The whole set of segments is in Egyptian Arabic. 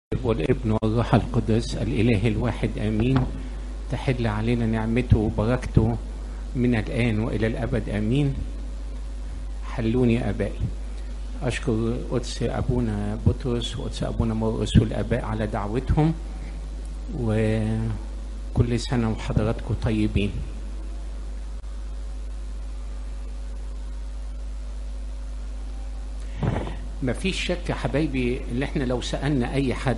والابن والروح القدس الإله الواحد آمين تحل علينا نعمته وبركته من الآن وإلى الأبد آمين حلوني آبائي أشكر قدس أبونا بطرس وقدس أبونا مرقس والآباء على دعوتهم وكل سنة وحضراتكم طيبين مفيش شك يا حبايبي ان احنا لو سالنا اي حد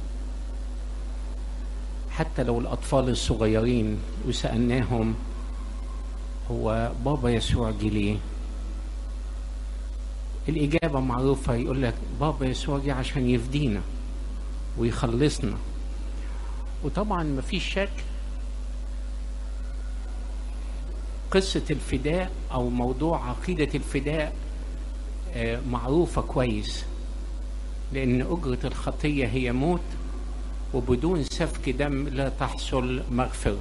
حتى لو الاطفال الصغيرين وسالناهم هو بابا يسوع جه ليه الاجابه معروفه يقول لك بابا يسوع جه عشان يفدينا ويخلصنا وطبعا مفيش شك قصه الفداء او موضوع عقيده الفداء معروفة كويس لأن أجرة الخطية هي موت وبدون سفك دم لا تحصل مغفرة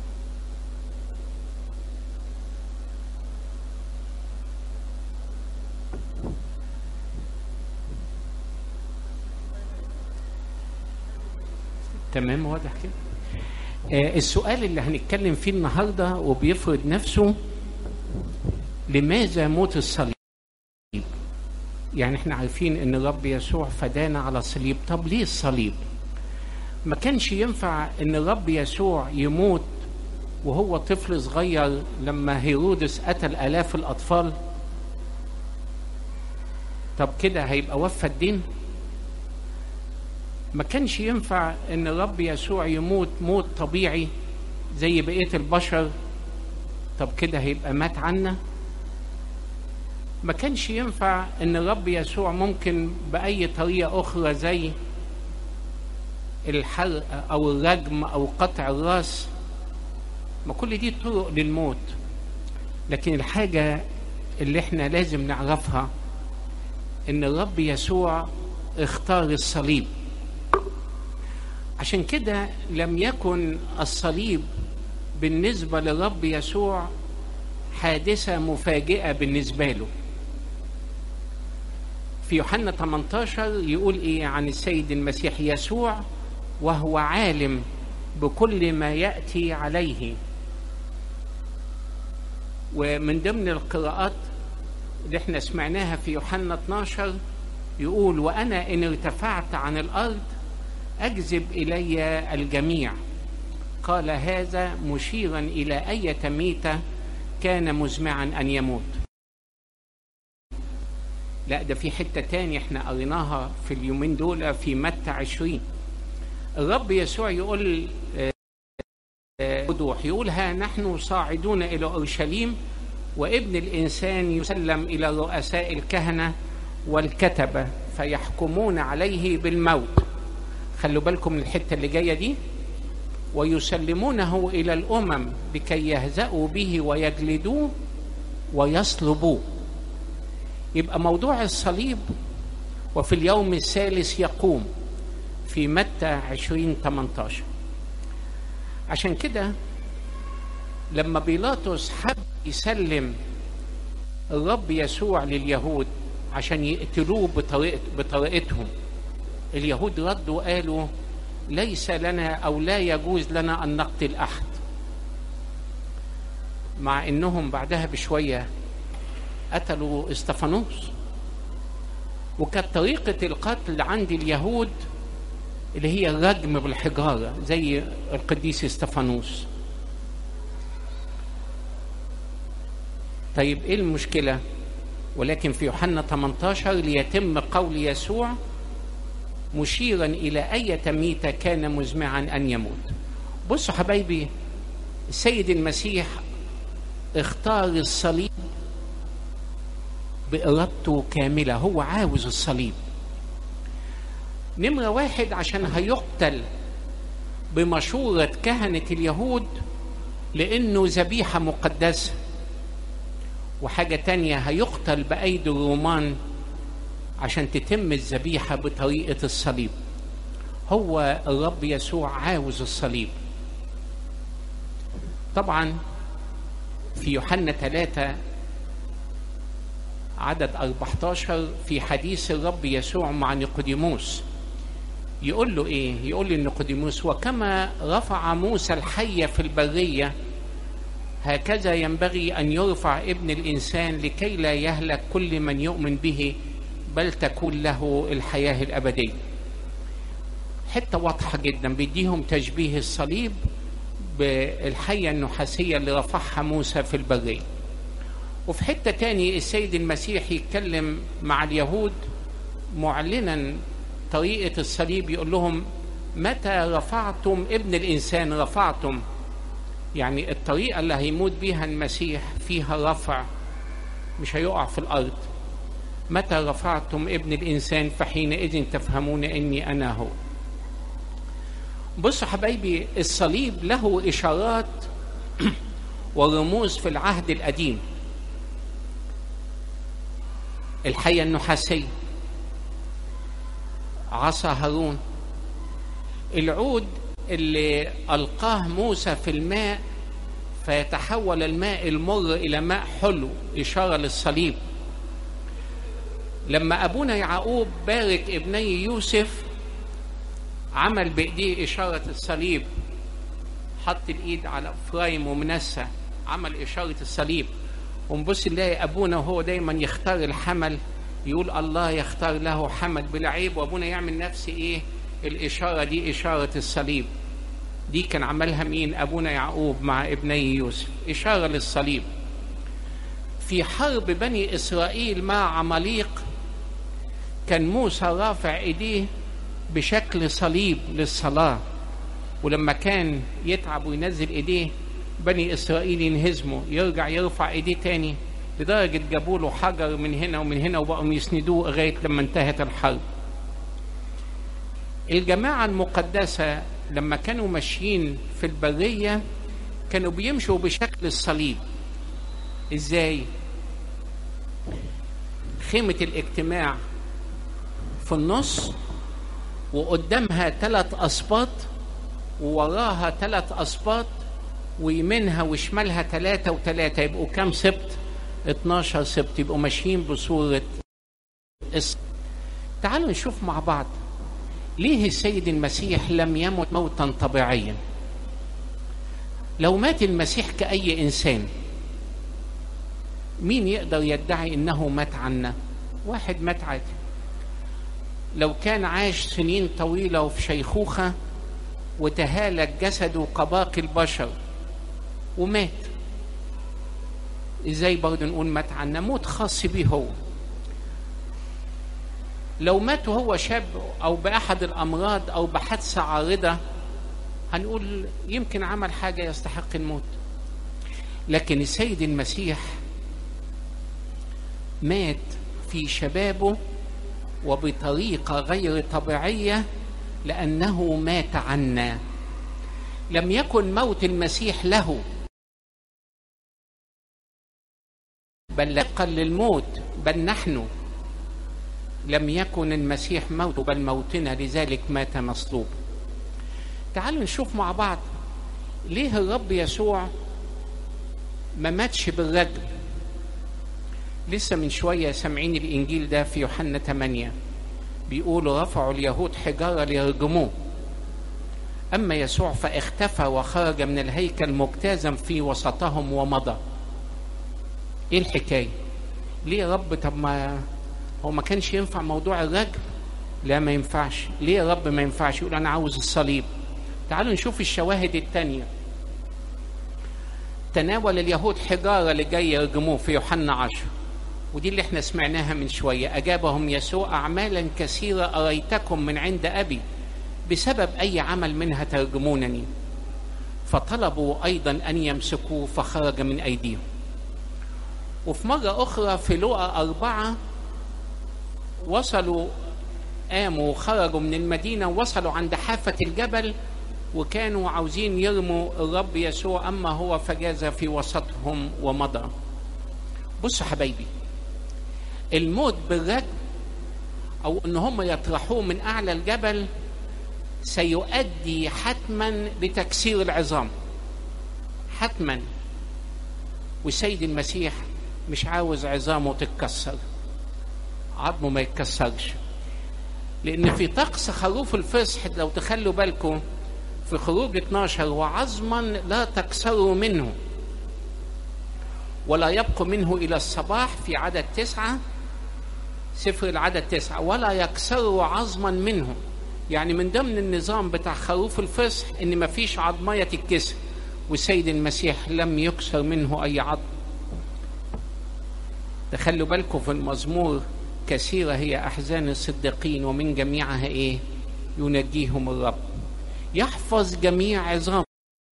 تمام واضح كده آه السؤال اللي هنتكلم فيه النهارده وبيفرض نفسه لماذا موت الصليب يعني احنا عارفين ان الرب يسوع فدانا على الصليب طب ليه الصليب ما كانش ينفع ان الرب يسوع يموت وهو طفل صغير لما هيرودس قتل الاف الاطفال طب كده هيبقى وفى الدين ما كانش ينفع ان الرب يسوع يموت موت طبيعي زي بقيه البشر طب كده هيبقى مات عنا ما كانش ينفع ان الرب يسوع ممكن باي طريقه اخرى زي الحرق او الرجم او قطع الراس ما كل دي طرق للموت لكن الحاجه اللي احنا لازم نعرفها ان الرب يسوع اختار الصليب عشان كده لم يكن الصليب بالنسبه للرب يسوع حادثه مفاجئه بالنسبه له في يوحنا 18 يقول ايه عن السيد المسيح يسوع وهو عالم بكل ما ياتي عليه ومن ضمن القراءات اللي احنا سمعناها في يوحنا 12 يقول وانا ان ارتفعت عن الارض اجذب الي الجميع قال هذا مشيرا الى اية ميتة كان مزمعا ان يموت لا ده في حتة تاني احنا قريناها في اليومين دول في متى عشرين الرب يسوع يقول وضوح يقول ها نحن صاعدون إلى أورشليم وابن الإنسان يسلم إلى رؤساء الكهنة والكتبة فيحكمون عليه بالموت خلوا بالكم من الحتة اللي جاية دي ويسلمونه إلى الأمم لكي يهزأوا به ويجلدوه ويصلبوه يبقى موضوع الصليب وفي اليوم الثالث يقوم في متى عشرين 18 عشان كده لما بيلاطس حب يسلم الرب يسوع لليهود عشان يقتلوه بطريقة بطريقتهم اليهود ردوا قالوا ليس لنا او لا يجوز لنا ان نقتل احد مع انهم بعدها بشويه قتلوا استفانوس وكانت طريقة القتل عند اليهود اللي هي الرجم بالحجارة زي القديس استفانوس طيب ايه المشكلة ولكن في يوحنا 18 ليتم قول يسوع مشيرا إلى أية ميتة كان مزمعا أن يموت بصوا حبايبي السيد المسيح اختار الصليب بإرادته كاملة هو عاوز الصليب نمرة واحد عشان هيقتل بمشورة كهنة اليهود لأنه ذبيحة مقدسة وحاجة تانية هيقتل بأيدي الرومان عشان تتم الذبيحة بطريقة الصليب هو الرب يسوع عاوز الصليب طبعا في يوحنا ثلاثة عدد 14 في حديث الرب يسوع مع نيقوديموس يقول له ايه يقول لنيقوديموس وكما رفع موسى الحية في البرية هكذا ينبغي ان يرفع ابن الانسان لكي لا يهلك كل من يؤمن به بل تكون له الحياه الابديه حته واضحه جدا بيديهم تشبيه الصليب بالحيه النحاسيه اللي رفعها موسى في البريه وفي حته تاني السيد المسيح يتكلم مع اليهود معلنا طريقه الصليب يقول لهم متى رفعتم ابن الانسان رفعتم يعني الطريقة اللي هيموت بيها المسيح فيها رفع مش هيقع في الأرض متى رفعتم ابن الإنسان فحينئذ تفهمون إني أنا هو بصوا حبايبي الصليب له إشارات ورموز في العهد القديم الحية النحاسية عصا هارون العود اللي ألقاه موسى في الماء فيتحول الماء المر إلى ماء حلو إشارة للصليب لما أبونا يعقوب بارك ابني يوسف عمل بإيديه إشارة الصليب حط الإيد على إفرايم ومنسى عمل إشارة الصليب ونبص نلاقي أبونا وهو دايما يختار الحمل يقول الله يختار له حمل بلا عيب وأبونا يعمل نفس إيه الإشارة دي إشارة الصليب دي كان عملها مين أبونا يعقوب مع ابني يوسف إشارة للصليب في حرب بني إسرائيل مع عماليق كان موسى رافع إيديه بشكل صليب للصلاة ولما كان يتعب وينزل إيديه بني إسرائيل ينهزموا يرجع يرفع إيديه تاني لدرجة جابوا له حجر من هنا ومن هنا وبقوا يسندوه لغاية لما انتهت الحرب الجماعة المقدسة لما كانوا ماشيين في البرية كانوا بيمشوا بشكل الصليب ازاي خيمة الاجتماع في النص وقدامها ثلاث أسباط ووراها ثلاث أسباط ويمينها وشمالها ثلاثة وثلاثة يبقوا كام سبت 12 سبت يبقوا ماشيين بصورة الص... تعالوا نشوف مع بعض ليه السيد المسيح لم يمت موتا طبيعيا لو مات المسيح كأي إنسان مين يقدر يدعي إنه مات عنا واحد مات عادي لو كان عاش سنين طويلة وفي شيخوخة وتهالك جسده كباقي البشر ومات ازاي برضه نقول مات عنا موت خاص بيه هو لو مات وهو شاب او باحد الامراض او بحادثه عارضه هنقول يمكن عمل حاجه يستحق الموت لكن السيد المسيح مات في شبابه وبطريقه غير طبيعيه لانه مات عنا لم يكن موت المسيح له بل لقا للموت بل نحن لم يكن المسيح موت بل موتنا لذلك مات مصلوب تعالوا نشوف مع بعض ليه الرب يسوع ما ماتش بالرجل لسه من شوية سامعين الإنجيل ده في يوحنا 8 بيقولوا رفعوا اليهود حجارة ليرجموه أما يسوع فاختفى وخرج من الهيكل مجتازا في وسطهم ومضى إيه الحكاية؟ ليه يا رب طب ما هو ما كانش ينفع موضوع الرجم لا ما ينفعش ليه يا رب ما ينفعش يقول انا عاوز الصليب تعالوا نشوف الشواهد التانية تناول اليهود حجارة اللي جاي يرجموه في يوحنا عشر ودي اللي احنا سمعناها من شوية أجابهم يسوع أعمالا كثيرة أريتكم من عند أبي بسبب أي عمل منها ترجمونني فطلبوا أيضا أن يمسكوه فخرج من أيديهم وفي مرة أخرى في لوقا أربعة وصلوا قاموا وخرجوا من المدينة ووصلوا عند حافة الجبل وكانوا عاوزين يرموا الرب يسوع أما هو فجاز في وسطهم ومضى بصوا حبايبي الموت بالرجم أو إن هم يطرحوه من أعلى الجبل سيؤدي حتما لتكسير العظام حتما والسيد المسيح مش عاوز عظامه تتكسر عظمه ما يتكسرش لأن في طقس خروف الفصح لو تخلوا بالكم في خروج 12 وعظما لا تكسروا منه ولا يبقى منه إلى الصباح في عدد تسعة سفر العدد تسعة ولا يكسروا عظما منه يعني من ضمن النظام بتاع خروف الفصح ان مفيش عظمية تتكسر والسيد المسيح لم يكسر منه اي عظم تخلوا بالكم في المزمور كثيرة هي أحزان الصديقين ومن جميعها إيه ينجيهم الرب يحفظ جميع عظامه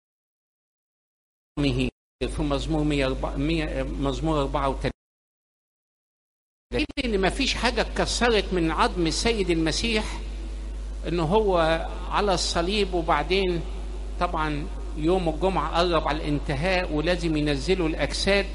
في مزمور 100 مزمور 34 ان ما فيش حاجه اتكسرت من عظم السيد المسيح ان هو على الصليب وبعدين طبعا يوم الجمعه قرب على الانتهاء ولازم ينزلوا الاجساد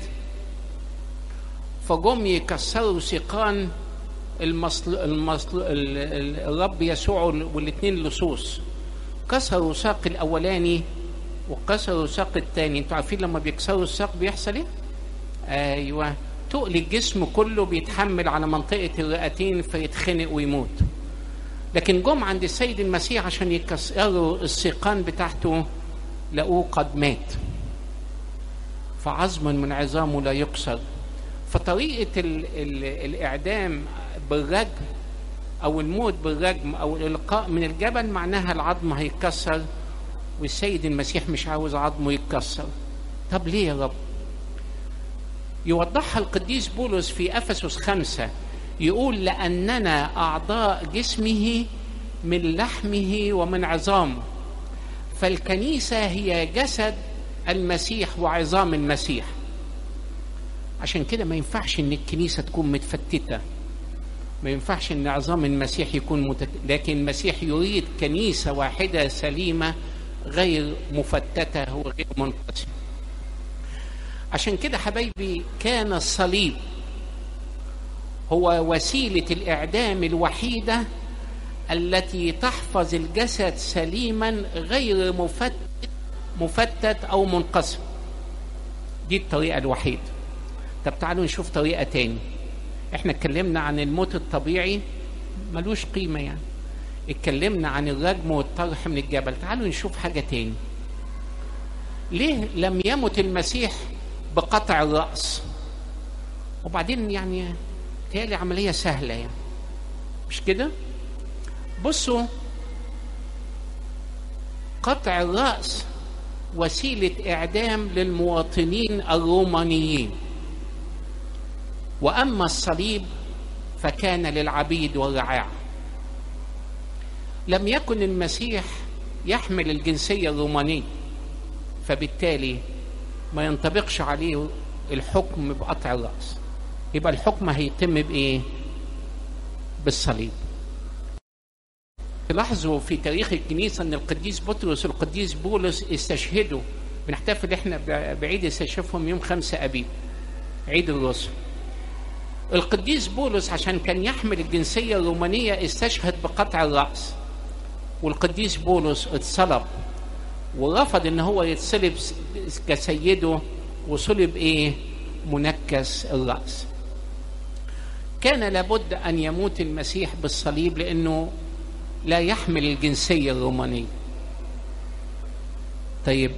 فجم يكسروا سيقان المصل... المصل... الرب يسوع والاثنين لصوص كسروا ساق الاولاني وكسروا ساق الثاني انتوا عارفين لما بيكسروا الساق بيحصل ايه ايوه تقل الجسم كله بيتحمل على منطقه الرئتين فيتخنق ويموت لكن جم عند السيد المسيح عشان يكسروا السيقان بتاعته لقوه قد مات فعظم من عظامه لا يكسر فطريقه ال ال الاعدام بالرجم او الموت بالرجم او الالقاء من الجبل معناها العظم هيتكسر والسيد المسيح مش عاوز عظمه يتكسر طب ليه يا رب يوضحها القديس بولس في افسس خمسه يقول لاننا اعضاء جسمه من لحمه ومن عظامه فالكنيسه هي جسد المسيح وعظام المسيح عشان كده ما ينفعش ان الكنيسه تكون متفتته ما ينفعش ان عظام المسيح يكون متك... لكن المسيح يريد كنيسه واحده سليمه غير مفتته وغير منقسمه عشان كده حبايبي كان الصليب هو وسيله الاعدام الوحيده التي تحفظ الجسد سليما غير مفتت مفتت او منقسم دي الطريقه الوحيده طب تعالوا نشوف طريقه تاني احنا اتكلمنا عن الموت الطبيعي ملوش قيمه يعني اتكلمنا عن الرجم والطرح من الجبل تعالوا نشوف حاجه تاني ليه لم يمت المسيح بقطع الراس وبعدين يعني تالي عمليه سهله يعني مش كده بصوا قطع الراس وسيله اعدام للمواطنين الرومانيين واما الصليب فكان للعبيد والرعاع لم يكن المسيح يحمل الجنسيه الرومانيه فبالتالي ما ينطبقش عليه الحكم بقطع الراس يبقى الحكم هيتم بايه بالصليب تلاحظوا في تاريخ الكنيسه ان القديس بطرس والقديس بولس استشهدوا بنحتفل احنا بعيد استشهادهم يوم خمسة ابيب عيد الرسل القديس بولس عشان كان يحمل الجنسيه الرومانيه استشهد بقطع الراس والقديس بولس اتصلب ورفض ان هو يتصلب كسيده وصلب ايه منكس الراس كان لابد ان يموت المسيح بالصليب لانه لا يحمل الجنسيه الرومانيه طيب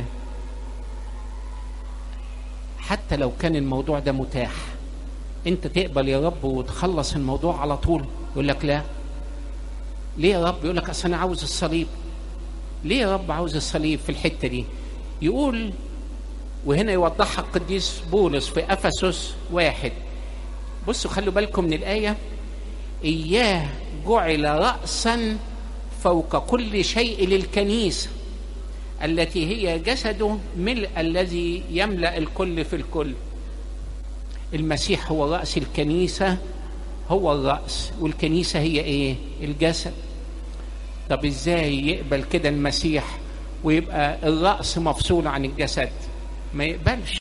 حتى لو كان الموضوع ده متاح انت تقبل يا رب وتخلص الموضوع على طول يقول لك لا ليه يا رب يقول لك اصل انا عاوز الصليب ليه يا رب عاوز الصليب في الحته دي يقول وهنا يوضحها القديس بولس في افسس واحد بصوا خلوا بالكم من الايه اياه جعل راسا فوق كل شيء للكنيسه التي هي جسده ملء الذي يملا الكل في الكل المسيح هو راس الكنيسه هو الراس والكنيسه هي ايه الجسد طب ازاي يقبل كده المسيح ويبقى الراس مفصول عن الجسد ما يقبلش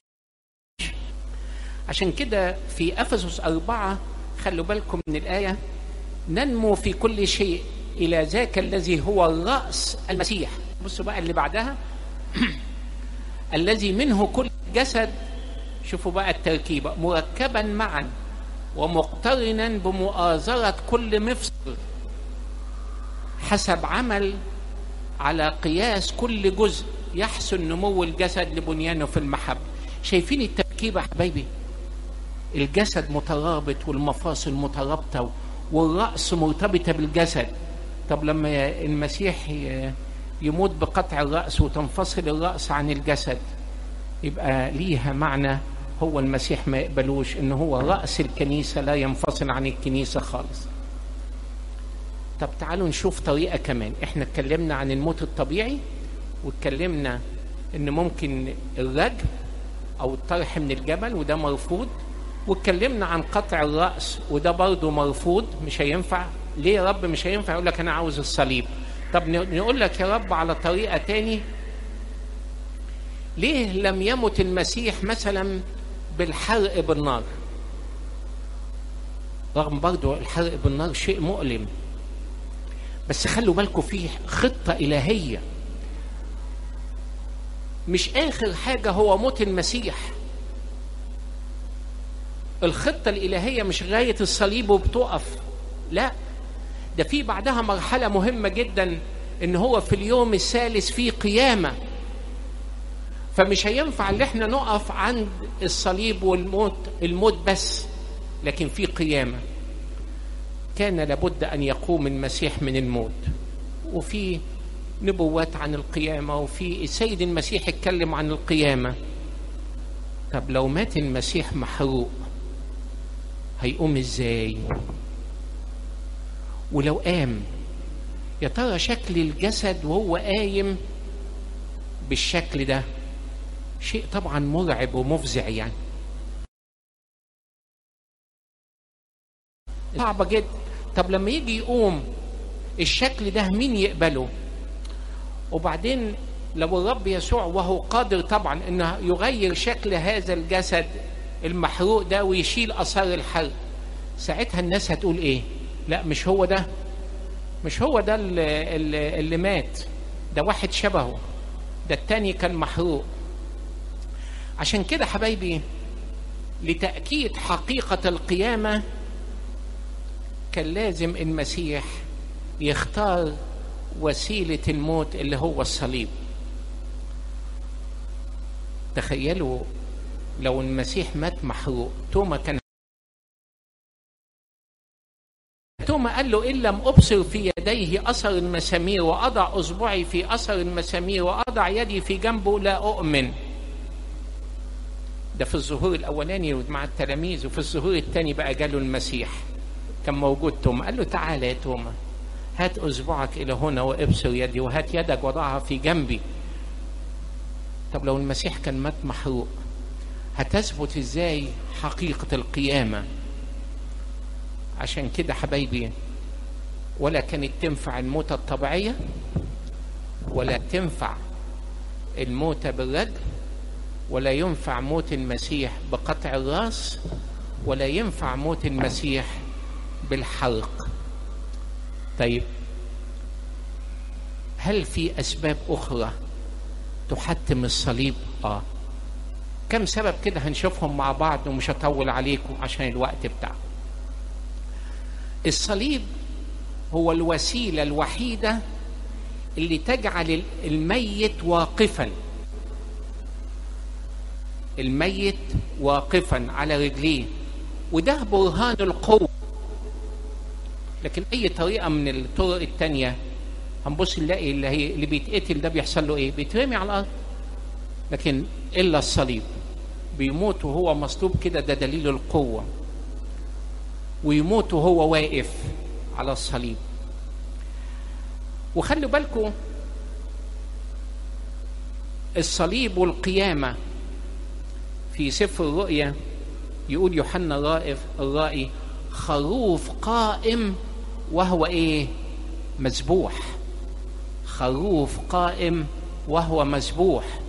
عشان كده في افسس أربعة خلوا بالكم من الآية ننمو في كل شيء إلى ذاك الذي هو الرأس المسيح بصوا بقى اللي بعدها الذي منه كل جسد شوفوا بقى التركيبة مركبا معا ومقترنا بمؤازرة كل مفصل حسب عمل على قياس كل جزء يحسن نمو الجسد لبنيانه في المحبة شايفين التركيبة حبايبي الجسد مترابط والمفاصل مترابطة والرأس مرتبطة بالجسد طب لما المسيح يموت بقطع الرأس وتنفصل الرأس عن الجسد يبقى ليها معنى هو المسيح ما يقبلوش ان هو رأس الكنيسة لا ينفصل عن الكنيسة خالص طب تعالوا نشوف طريقة كمان احنا اتكلمنا عن الموت الطبيعي واتكلمنا ان ممكن الرجم او الطرح من الجبل وده مرفوض واتكلمنا عن قطع الرأس وده برضه مرفوض مش هينفع ليه يا رب مش هينفع يقول لك انا عاوز الصليب طب نقول لك يا رب على طريقة تاني ليه لم يمت المسيح مثلا بالحرق بالنار رغم برضو الحرق بالنار شيء مؤلم بس خلوا بالكم فيه خطة إلهية مش آخر حاجة هو موت المسيح الخطة الإلهية مش غاية الصليب وبتقف لا ده في بعدها مرحلة مهمة جدا إن هو في اليوم الثالث في قيامة فمش هينفع ان احنا نقف عند الصليب والموت الموت بس لكن في قيامة كان لابد أن يقوم المسيح من الموت وفي نبوات عن القيامة وفي السيد المسيح اتكلم عن القيامة طب لو مات المسيح محروق هيقوم ازاي ولو قام يا ترى شكل الجسد وهو قايم بالشكل ده شيء طبعا مرعب ومفزع يعني صعبة جدا طب لما يجي يقوم الشكل ده مين يقبله وبعدين لو الرب يسوع وهو قادر طبعا انه يغير شكل هذا الجسد المحروق ده ويشيل اثار الحرق ساعتها الناس هتقول ايه لا مش هو ده مش هو ده اللي, اللي, اللي مات ده واحد شبهه ده التاني كان محروق عشان كده حبايبي لتأكيد حقيقة القيامة كان لازم المسيح يختار وسيلة الموت اللي هو الصليب تخيلوا لو المسيح مات محروق توما كان توما قال له إن لم أبصر في يديه أثر المسامير وأضع أصبعي في أثر المسامير وأضع يدي في جنبه لا أؤمن ده في الظهور الأولاني مع التلاميذ وفي الظهور الثاني بقى جاله المسيح كان موجود توما قال له تعالى يا توما هات أصبعك إلى هنا وابصر يدي وهات يدك وضعها في جنبي طب لو المسيح كان مات محروق هتثبت ازاي حقيقة القيامة عشان كده حبايبي ولا كانت تنفع الموتة الطبيعية ولا تنفع الموتة بالرجل ولا ينفع موت المسيح بقطع الراس ولا ينفع موت المسيح بالحرق طيب هل في أسباب أخرى تحتم الصليب؟ آه كم سبب كده هنشوفهم مع بعض ومش هطول عليكم عشان الوقت بتاعه الصليب هو الوسيلة الوحيدة اللي تجعل الميت واقفا الميت واقفا على رجليه وده برهان القوة لكن أي طريقة من الطرق التانية هنبص نلاقي اللي, هي اللي بيتقتل ده بيحصل له إيه؟ بيترمي على الأرض لكن إلا الصليب بيموت وهو مصلوب كده ده دليل القوة ويموت وهو واقف على الصليب وخلوا بالكم الصليب والقيامة في سفر الرؤيا يقول يوحنا الرائف الرائي خروف قائم وهو ايه مذبوح خروف قائم وهو مذبوح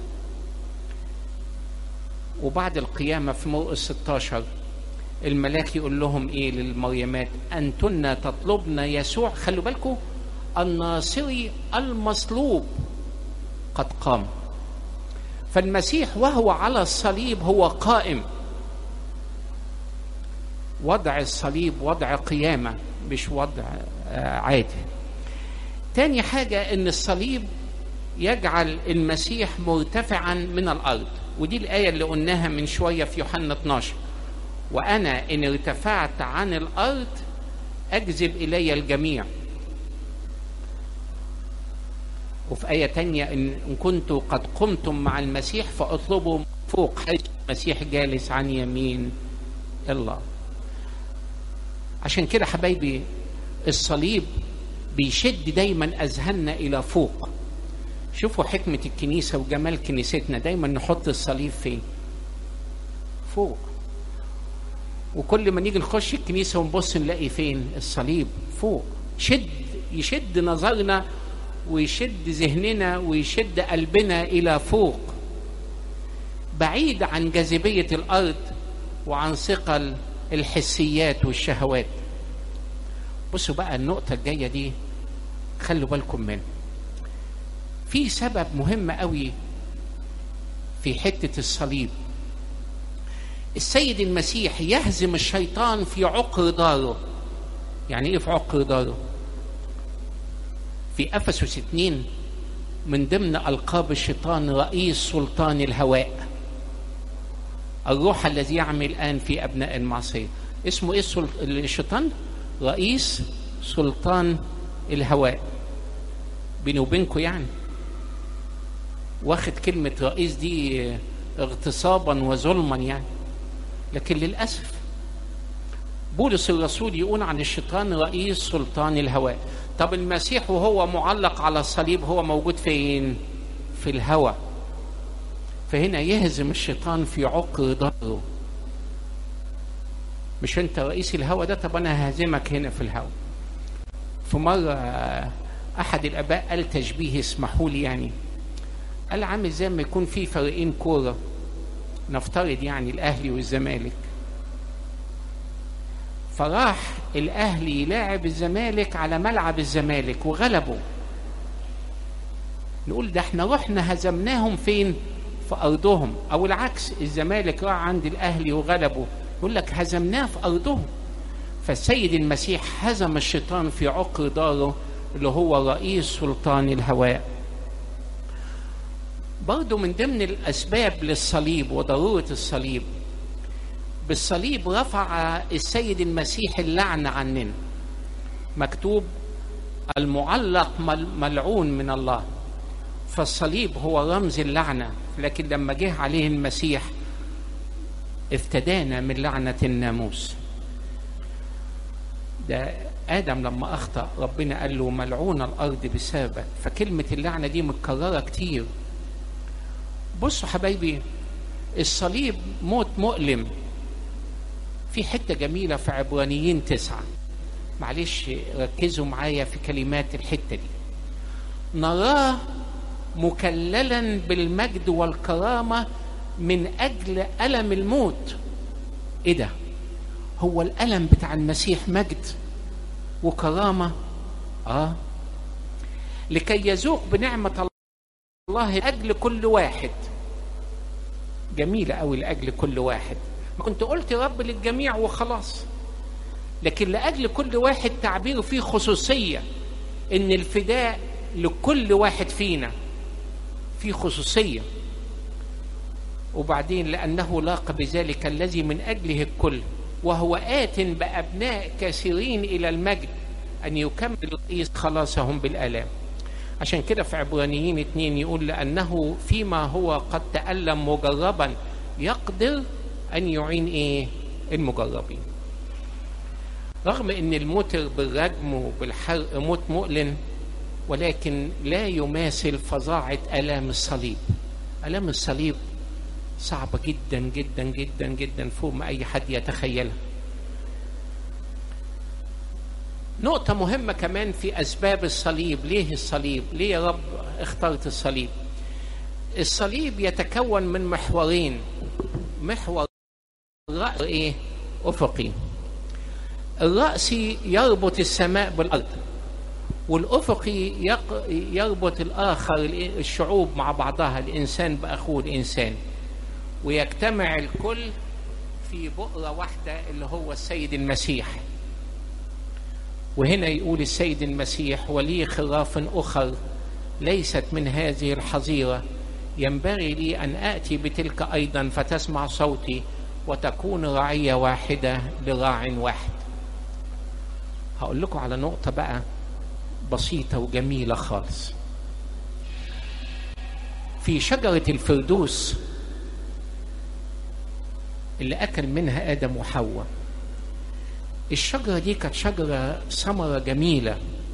وبعد القيامة في مرقس 16 الملاك يقول لهم ايه للمريمات انتن تطلبن يسوع خلوا بالكم الناصري المصلوب قد قام فالمسيح وهو على الصليب هو قائم وضع الصليب وضع قيامة مش وضع عادي تاني حاجة ان الصليب يجعل المسيح مرتفعا من الارض ودي الآية اللي قلناها من شوية في يوحنا 12 وأنا إن ارتفعت عن الأرض أجذب إلي الجميع وفي آية تانية إن كنت قد قمتم مع المسيح فاطلبوا فوق حيث المسيح جالس عن يمين الله عشان كده حبايبي الصليب بيشد دايما أذهاننا إلى فوق شوفوا حكمة الكنيسة وجمال كنيستنا دايما نحط الصليب فين فوق وكل ما نيجي نخش الكنيسة ونبص نلاقي فين الصليب فوق شد يشد نظرنا ويشد ذهننا ويشد قلبنا إلى فوق بعيد عن جاذبية الأرض وعن ثقل الحسيات والشهوات بصوا بقى النقطة الجاية دي خلوا بالكم منها في سبب مهم قوي في حتة الصليب السيد المسيح يهزم الشيطان في عقر داره يعني ايه في عقر داره في افسس اتنين من ضمن القاب الشيطان رئيس سلطان الهواء الروح الذي يعمل الان في ابناء المعصيه اسمه ايه الشيطان رئيس سلطان الهواء بيني وبينكم يعني واخد كلمة رئيس دي اغتصابا وظلما يعني لكن للأسف بولس الرسول يقول عن الشيطان رئيس سلطان الهواء طب المسيح وهو معلق على الصليب هو موجود فين في الهوى فهنا يهزم الشيطان في عقر ضره مش انت رئيس الهوى ده طب انا ههزمك هنا في الهوى في مرة احد الاباء قال تشبيه اسمحوا لي يعني قال عامل زي ما يكون في فريقين كورة نفترض يعني الأهلي والزمالك فراح الأهلي يلاعب الزمالك على ملعب الزمالك وغلبوا نقول ده احنا رحنا هزمناهم فين في أرضهم أو العكس الزمالك راح عند الأهلي وغلبوا يقول لك هزمناه في أرضهم فالسيد المسيح هزم الشيطان في عقر داره اللي هو رئيس سلطان الهواء برضو من ضمن الأسباب للصليب وضرورة الصليب بالصليب رفع السيد المسيح اللعنة عننا مكتوب المعلق ملعون من الله فالصليب هو رمز اللعنة لكن لما جه عليه المسيح افتدانا من لعنة الناموس ده آدم لما أخطأ ربنا قال له ملعون الأرض بسببك فكلمة اللعنة دي متكررة كتير بصوا حبايبي الصليب موت مؤلم في حتة جميلة في عبرانيين تسعة معلش ركزوا معايا في كلمات الحتة دي نراه مكللا بالمجد والكرامة من أجل ألم الموت إيه ده هو الألم بتاع المسيح مجد وكرامة آه لكي يذوق بنعمة الله لأجل كل واحد جميلة أوي لأجل كل واحد ما كنت قلت رب للجميع وخلاص لكن لأجل كل واحد تعبيره فيه خصوصية إن الفداء لكل واحد فينا في خصوصية وبعدين لأنه لاق بذلك الذي من أجله الكل وهو آت بأبناء كثيرين إلى المجد أن يكمل الرئيس خلاصهم بالآلام عشان كده في عبرانيين اتنين يقول لأنه فيما هو قد تألم مجربا يقدر أن يعين إيه المجربين رغم أن الموت بالرجم وبالحرق موت مؤلم ولكن لا يماثل فظاعة آلام الصليب آلام الصليب صعبة جدا جدا جدا جدا فوق ما أي حد يتخيلها نقطة مهمة كمان في أسباب الصليب ليه الصليب ليه يا رب اخترت الصليب الصليب يتكون من محورين محور رأس إيه أفقي الرأسي يربط السماء بالأرض والأفقي يربط الآخر الشعوب مع بعضها الإنسان بأخوه الإنسان ويجتمع الكل في بؤرة واحدة اللي هو السيد المسيح وهنا يقول السيد المسيح ولي خراف أخر ليست من هذه الحظيرة ينبغي لي أن آتي بتلك أيضا فتسمع صوتي وتكون رعية واحدة لراع واحد هقول لكم على نقطة بقى بسيطة وجميلة خالص في شجرة الفردوس اللي أكل منها آدم وحواء الشجرة دي كانت شجرة ثمرة جميلة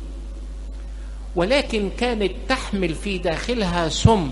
ولكن كانت تحمل في داخلها سم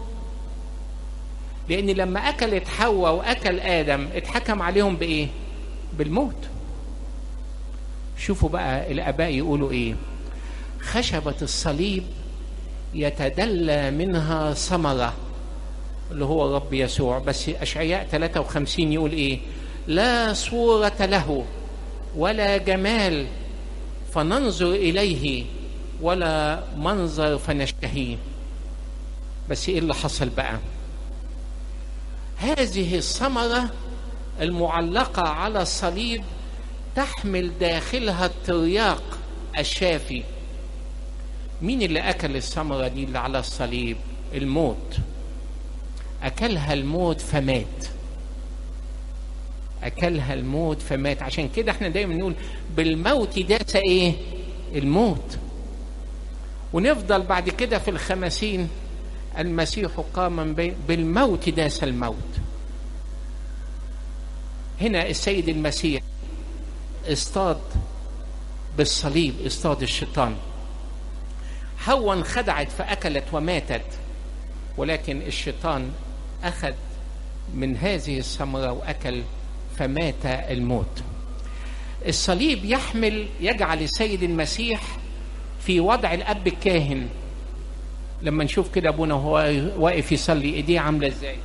لأن لما أكلت حواء وأكل آدم اتحكم عليهم بإيه؟ بالموت شوفوا بقى الآباء يقولوا إيه خشبة الصليب يتدلى منها ثمرة اللي هو رب يسوع بس أشعياء 53 يقول إيه لا صورة له ولا جمال فننظر إليه ولا منظر فنشتهيه بس إيه اللي حصل بقى هذه الثمرة المعلقة على الصليب تحمل داخلها الترياق الشافي مين اللي أكل الثمرة دي اللي على الصليب الموت أكلها الموت فمات أكلها الموت فمات عشان كده احنا دايما نقول بالموت داس ايه الموت ونفضل بعد كده في الخمسين المسيح قام بالموت داس الموت هنا السيد المسيح اصطاد بالصليب اصطاد الشيطان حواء انخدعت فأكلت وماتت ولكن الشيطان أخذ من هذه الثمرة وأكل فمات الموت الصليب يحمل يجعل السيد المسيح في وضع الأب الكاهن لما نشوف كده أبونا وهو واقف يصلي إيديه عاملة إزاي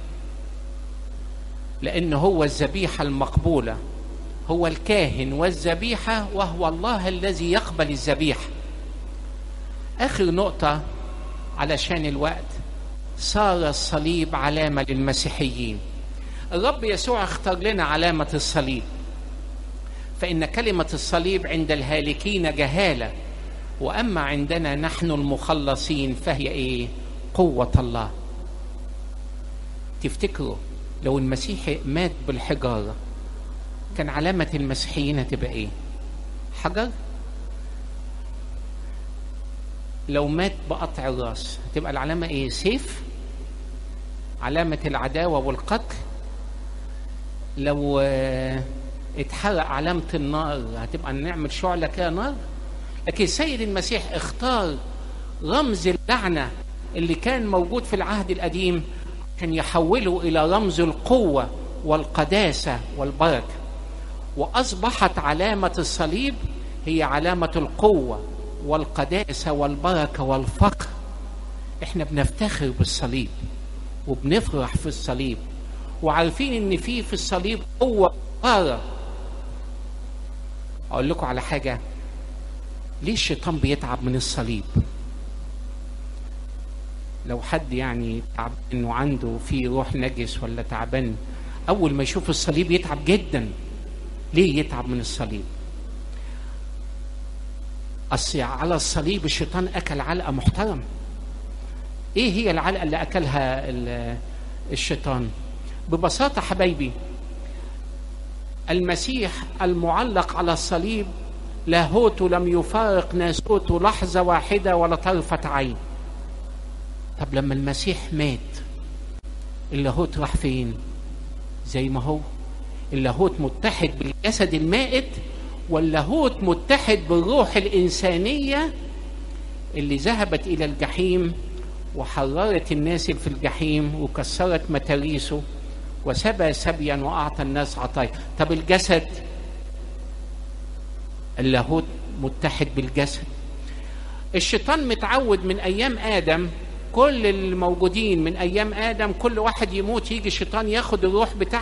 لأن هو الذبيحة المقبولة هو الكاهن والذبيحة وهو الله الذي يقبل الذبيحة آخر نقطة علشان الوقت صار الصليب علامة للمسيحيين الرب يسوع اختار لنا علامة الصليب فإن كلمة الصليب عند الهالكين جهالة وأما عندنا نحن المخلصين فهي إيه؟ قوة الله تفتكروا لو المسيح مات بالحجارة كان علامة المسيحيين هتبقى إيه؟ حجر؟ لو مات بقطع الراس هتبقى العلامة إيه؟ سيف؟ علامة العداوة والقتل لو اتحرق علامة النار هتبقى نعمل شعلة كده نار لكن السيد المسيح اختار رمز اللعنة اللي كان موجود في العهد القديم كان يحوله إلى رمز القوة والقداسة والبركة وأصبحت علامة الصليب هي علامة القوة والقداسة والبركة والفقر احنا بنفتخر بالصليب وبنفرح في الصليب وعارفين ان في في الصليب قوه قاره اقول لكم على حاجه ليه الشيطان بيتعب من الصليب لو حد يعني تعب انه عنده في روح نجس ولا تعبان اول ما يشوف الصليب يتعب جدا ليه يتعب من الصليب اصل على الصليب الشيطان اكل علقه محترمه ايه هي العلقه اللي اكلها الشيطان ببساطه حبايبي المسيح المعلق على الصليب لاهوته لم يفارق ناسوته لحظه واحده ولا طرفه عين طب لما المسيح مات اللاهوت راح فين زي ما هو اللاهوت متحد بالجسد المائت واللاهوت متحد بالروح الإنسانية اللي ذهبت إلى الجحيم وحررت الناس في الجحيم وكسرت متاريسه وسبى سبيا وأعطى الناس عطايا طب الجسد اللاهوت متحد بالجسد الشيطان متعود من أيام آدم كل الموجودين من أيام آدم كل واحد يموت يجي الشيطان ياخد الروح بتاعته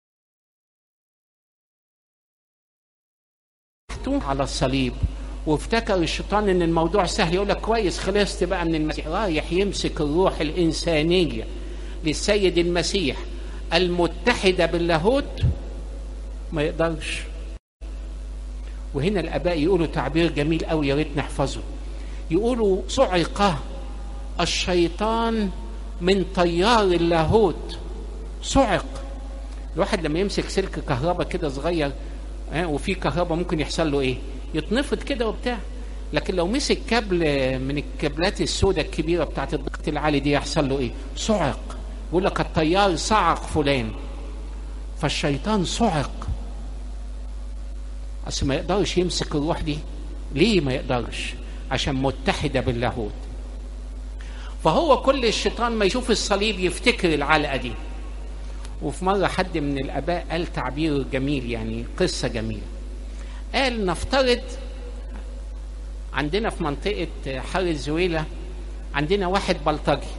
على الصليب وافتكر الشيطان ان الموضوع سهل يقول لك كويس خلصت بقى من المسيح رايح يمسك الروح الانسانيه للسيد المسيح المتحده باللاهوت ما يقدرش وهنا الآباء يقولوا تعبير جميل قوي يا ريت نحفظه يقولوا صعق الشيطان من طيار اللاهوت صعق الواحد لما يمسك سلك كهرباء كده صغير اه وفي كهرباء ممكن يحصل له ايه يتنفض كده وبتاع لكن لو مسك كابل من الكابلات السوداء الكبيره بتاعت الضغط العالي دي يحصل له ايه صعق يقول لك الطيار صعق فلان فالشيطان صعق اصل ما يقدرش يمسك الروح دي ليه ما يقدرش عشان متحده باللاهوت فهو كل الشيطان ما يشوف الصليب يفتكر العلقه دي وفي مرة حد من الآباء قال تعبير جميل يعني قصة جميلة قال نفترض عندنا في منطقة حر الزويلة عندنا واحد بلطجي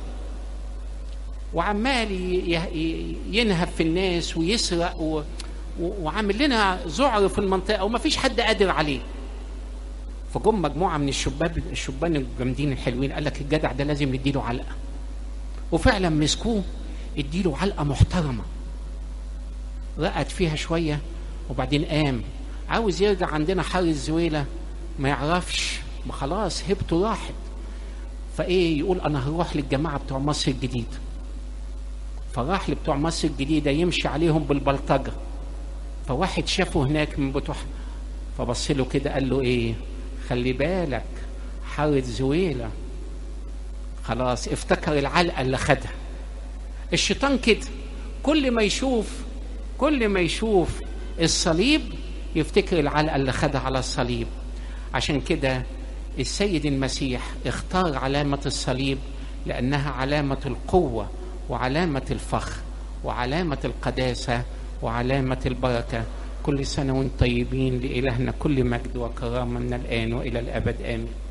وعمال ينهب في الناس ويسرق و... وعامل لنا ذعر في المنطقة وما فيش حد قادر عليه فجم مجموعة من الشباب الشبان الجامدين الحلوين قال لك الجدع ده لازم نديله علقة وفعلا مسكوه اديله علقه محترمه رقد فيها شويه وبعدين قام عاوز يرجع عندنا حار الزويله ما يعرفش ما خلاص هبته راحت فايه يقول انا هروح للجماعه بتوع مصر الجديد فراح لبتوع مصر الجديده يمشي عليهم بالبلطجه فواحد شافه هناك من بتوع فبص له كده قال له ايه خلي بالك حاره زويله خلاص افتكر العلقه اللي خدها الشيطان كده كل ما يشوف كل ما يشوف الصليب يفتكر العلقه اللي خدها على الصليب عشان كده السيد المسيح اختار علامه الصليب لانها علامه القوه وعلامه الفخر وعلامه القداسه وعلامه البركه كل سنه وانتم طيبين لالهنا كل مجد وكرامه من الان والى الابد امين